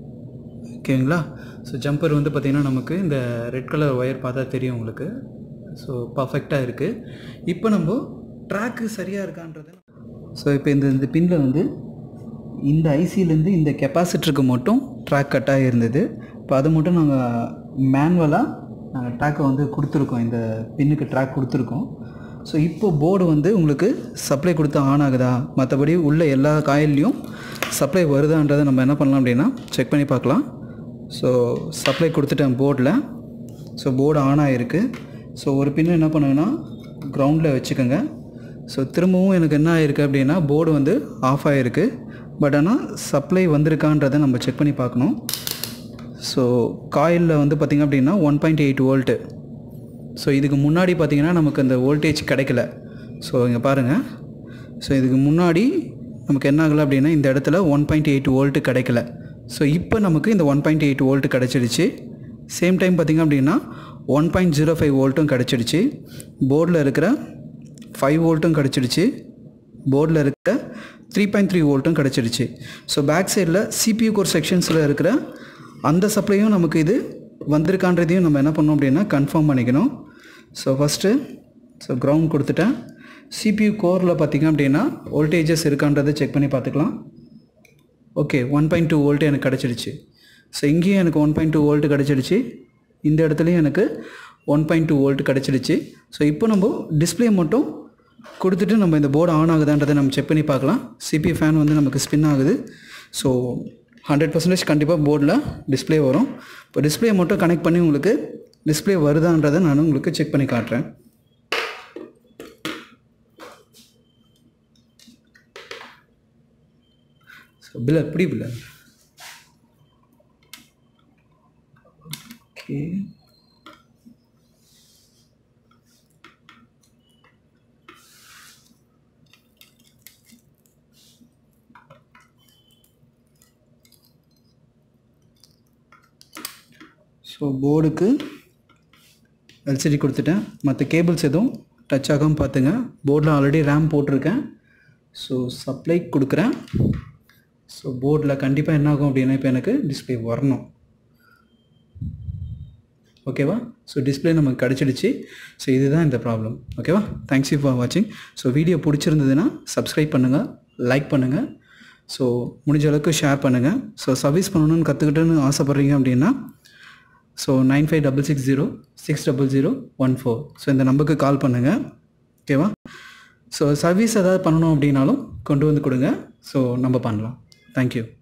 ஓகேங்களா ஸோ ஜம்பர் வந்து பார்த்திங்கன்னா நமக்கு இந்த ரெட் கலர் ஒயர் பார்த்தா தெரியும் உங்களுக்கு ஸோ பர்ஃபெக்டாக இருக்குது இப்போ நம்ம ட்ராக்கு சரியாக இருக்கான்றது ஸோ இப்போ இந்த இந்த பின்னில் வந்து இந்த ஐசிலேருந்து இந்த கெப்பாசிட்டருக்கு மட்டும் ட்ராக் கட்டாக இருந்தது இப்போ அது மட்டும் நாங்கள் மேனுவலாக நாங்கள் ட்ராக்கை வந்து கொடுத்துருக்கோம் இந்த பின்னுக்கு ட்ராக் கொடுத்துருக்கோம் ஸோ இப்போ போர்டு வந்து உங்களுக்கு சப்ளை கொடுத்து ஆன் ஆகுதா மற்றபடி உள்ள எல்லா காயில்லையும் சப்ளை வருதான்றதை நம்ம என்ன பண்ணலாம் அப்படின்னா செக் பண்ணி பார்க்கலாம் ஸோ சப்ளை கொடுத்துட்டேன் போர்டில் ஸோ போர்டு ஆன் ஆகிருக்கு ஸோ ஒரு பின்னு என்ன பண்ணுங்கன்னா கிரவுண்டில் வச்சுக்கோங்க ஸோ திரும்பவும் எனக்கு என்ன ஆகிருக்கு அப்படின்னா போர்டு வந்து ஆஃப் ஆகிருக்கு பட் ஆனால் சப்ளை வந்திருக்கான்றதை நம்ம செக் பண்ணி பார்க்கணும் ஸோ காயிலில் வந்து பார்த்திங்க அப்படின்னா one point eight volt so இதுக்கு முன்னாடி பார்த்திங்கன்னா நமக்கு அந்த வோல்டேஜ் கிடைக்கல ஸோ இங்கே பாருங்கள் ஸோ இதுக்கு முன்னாடி நமக்கு என்ன ஆகலை அப்படின்னா இந்த இடத்துல ஒன் பாயிண்ட் எயிட் வோல்ட்டு கிடைக்கல ஸோ இப்போ நமக்கு இந்த ஒன் பாயிண்ட் எயிட் வோல்ட்டு கிடச்சிடுச்சு சேம் டைம் பார்த்திங்க அப்படின்னா ஒன் பாயிண்ட் ஜீரோ ஃபைவ் வோல்ட்டும் கிடச்சிடுச்சு போர்டில் இருக்கிற ஃபைவ் வோல்ட்டும் கிடச்சிடுச்சு போர்டில் இருக்கிற த்ரீ பாயிண்ட் த்ரீ வோல்ட்டும் கிடச்சிடுச்சு ஸோ பேக் சைடில் சிபியூ கோர் செக்ஷன்ஸில் இருக்கிற அந்த சப்ளையும் நமக்கு இது வந்திருக்கான்றதையும் நம்ம என்ன பண்ணோம் அப்படின்னா கன்ஃபார்ம் பண்ணிக்கணும் ஸோ ஃபஸ்ட்டு ஸோ கிரவுண்ட் கொடுத்துட்டேன் சிபியூ கோரில் பார்த்திங்க அப்படின்னா வோல்டேஜஸ் இருக்கான்றதை செக் பண்ணி பார்த்துக்கலாம் okay one point two volt எனக்கு கிடச்சிடுச்சு ஸோ இங்கேயும் எனக்கு ஒன் பாயிண்ட் டூ வோல்ட் கிடச்சிடுச்சு இந்த இடத்துலையும் எனக்கு ஒன் பாயிண்ட் டூ வோல்ட் கிடச்சிடுச்சு ஸோ இப்போ நம்ம டிஸ்பிளே மட்டும் கொடுத்துட்டு நம்ம இந்த போர்டு ஆன் ஆகுதான்றதை நம்ம செக் பண்ணி பார்க்கலாம் சிபி ஃபேன் வந்து நமக்கு ஸ்பின் ஆகுது ஸோ ஹண்ட்ரட் பர்சன்டேஜ் கண்டிப்பாக போர்டில் டிஸ்பிளே வரும் இப்போ டிஸ்பிளே மட்டும் கனெக்ட் பண்ணி உங்களுக்கு டிஸ்பிளே வருதான்றதை நான் உங்களுக்கு செக் பண்ணி காட்டுறேன் ஸோ பில்ல எப்படி பில்ல ஓகே ஸோ போர்டுக்கு எல்சிடி கொடுத்துட்டேன் மற்ற கேபிள்ஸ் எதுவும் டச் ஆகாமல் பார்த்துங்க போர்டில் ஆல்ரெடி ரேம் போட்டிருக்கேன் ஸோ சப்ளை கொடுக்குறேன் ஸோ போர்டில் கண்டிப்பாக என்ன ஆகும் அப்படின்னா இப்போ எனக்கு டிஸ்பிளே வரணும் ஓகேவா ஸோ டிஸ்பிளே நமக்கு கிடச்சிடுச்சு ஸோ இதுதான் இந்த ப்ராப்ளம் ஓகேவா தேங்க்ஸ் யூ ஃபார் வாட்சிங் ஸோ வீடியோ பிடிச்சிருந்ததுன்னா சப்ஸ்கிரைப் பண்ணுங்கள் லைக் பண்ணுங்கள் ஸோ முடிஞ்ச அளவுக்கு ஷேர் பண்ணுங்கள் ஸோ சர்வீஸ் பண்ணணும்னு கற்றுக்கிட்டுன்னு ஆசைப்பட்றீங்க அப்படின்னா so nine five double six zero six double zero one four so இந்த நம்பருக்கு கால் பண்ணுங்கள் ஓகேவா ஸோ சர்வீஸ் ஏதாவது பண்ணணும் அப்படின்னாலும் கொண்டு வந்து கொடுங்க ஸோ நம்ம பண்ணலாம் தேங்க்யூ